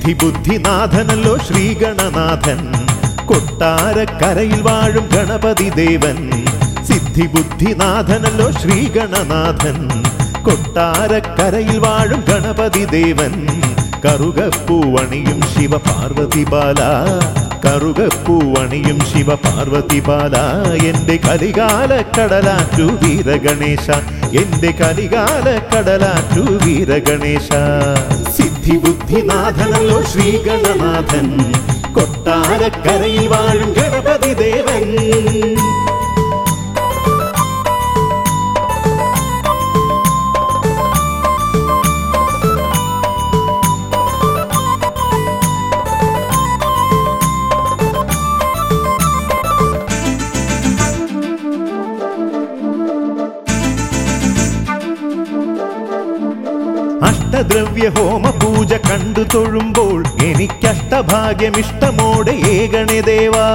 സിദ്ധി ബുദ്ധിനാഥനല്ലോ ശ്രീഗണനാഥൻ കൊട്ടാരക്കരയിൽ വാഴും ഗണപതി ദേവൻ സിദ്ധി ബുദ്ധിനാഥനല്ലോ ശ്രീഗണനാഥൻ കൊട്ടാരക്കരയിൽ വാഴും ഗണപതി ദേവൻ കറുകപ്പൂവണിയും ശിവ പാർവതി ബാല കറുകപ്പൂവണിയും ശിവ പാർവതി ബാല എന്റെ കലികാല കടലാറ്റു വീരഗണേശ എന്റെ കലികാല കടലാറ്റു വീരഗണേശ സിദ്ധി ബുദ്ധിനാഥനല്ലോ ശ്രീഗണനാഥൻ കൊട്ടാരക്കരയിൽ വാഴും ഗണപതി ദേവൻ അഷ്ടദ്രവ്യ ഹോമ പൂജ കണ്ടു തൊഴുമ്പോൾ എനിക്കഷ്ടഭാഗ്യമിഷ്ടമോടെ ഏകണേ ദേവാ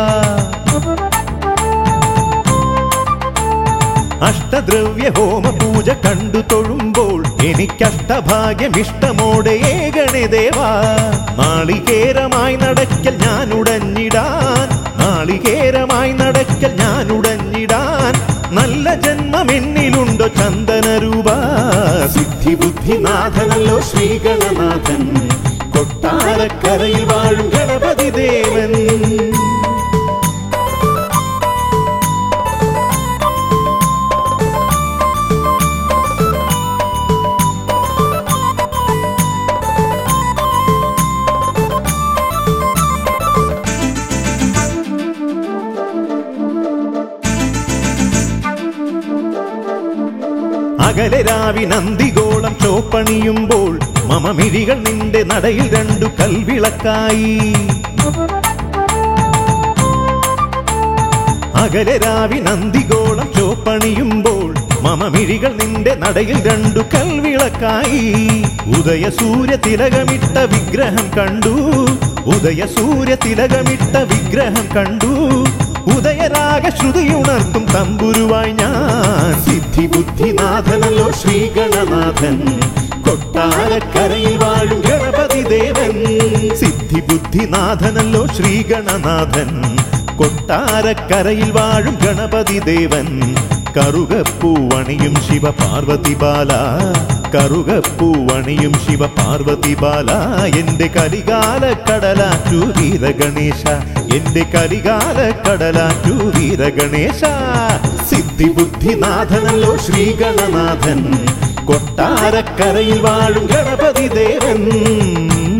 അഷ്ടദ്രവ്യ ഹോമ പൂജ കണ്ടു തൊഴുമ്പോൾ എനിക്കഷ്ടഭാഗ്യമിഷ്ടമോടെ ഏകണേ ദേവാ നാളികേരമായി നടക്കൽ ഞാൻ ഉടഞ്ഞിടാൻ നാളികേരമായി നടക്കൽ ഞാൻ ഉടഞ്ഞിടാൻ നല്ല ജന്മം എന്നിലുണ്ടോ ചന്ദനരൂപ സിദ്ധി ബുദ്ധിനാഥനല്ലോ ശ്രീഗണനാഥൻ കൊട്ടാരക്കരയിൽ വാഴും ഗണപതി ദേവൻ അകലെ രാവി നന്ദിഗോളം ചോപ്പണിയുമ്പോൾ മമമിഴികൾ നിന്റെ നടയിൽ രണ്ടു കൽവിളക്കായി അകലെ രാവി നന്ദിഗോളം ചോപ്പണിയുമ്പോൾ മമമിഴികൾ നിന്റെ നടയിൽ രണ്ടു കൽവിളക്കായി ഉദയ സൂര്യ തിലകമിട്ട വിഗ്രഹം കണ്ടു ഉദയ സൂര്യ തിലകമിട്ട വിഗ്രഹം കണ്ടു ഉദയരാഗ ശ്രുതിയുണർത്തും തമ്പുരുവായി ഞാൻ സിദ്ധി ബുദ്ധിനാഥനല്ലോ ശ്രീഗണനാഥൻ കൊട്ടാരക്കരയിൽ വാഴും ഗണപതി ദേവൻ സിദ്ധി ബുദ്ധിനാഥനല്ലോ ശ്രീഗണനാഥൻ കൊട്ടാരക്കരയിൽ വാഴും ഗണപതി ദേവൻ കറുകപ്പൂവണിയും ശിവ പാർവതി ബാല കറുകപ്പൂവണിയും ശിവ പാർവതി ബാല എന്റെ കലികാല കടലാറ്റു വീരഗണേശ എന്റെ കലികാല കടലാറ്റു വീരഗണേശ സിദ്ധി ബുദ്ധിനാഥനല്ലോ ശ്രീഗണനാഥൻ കൊട്ടാരക്കരയിൽ വാഴും ഗണപതി ദേവൻ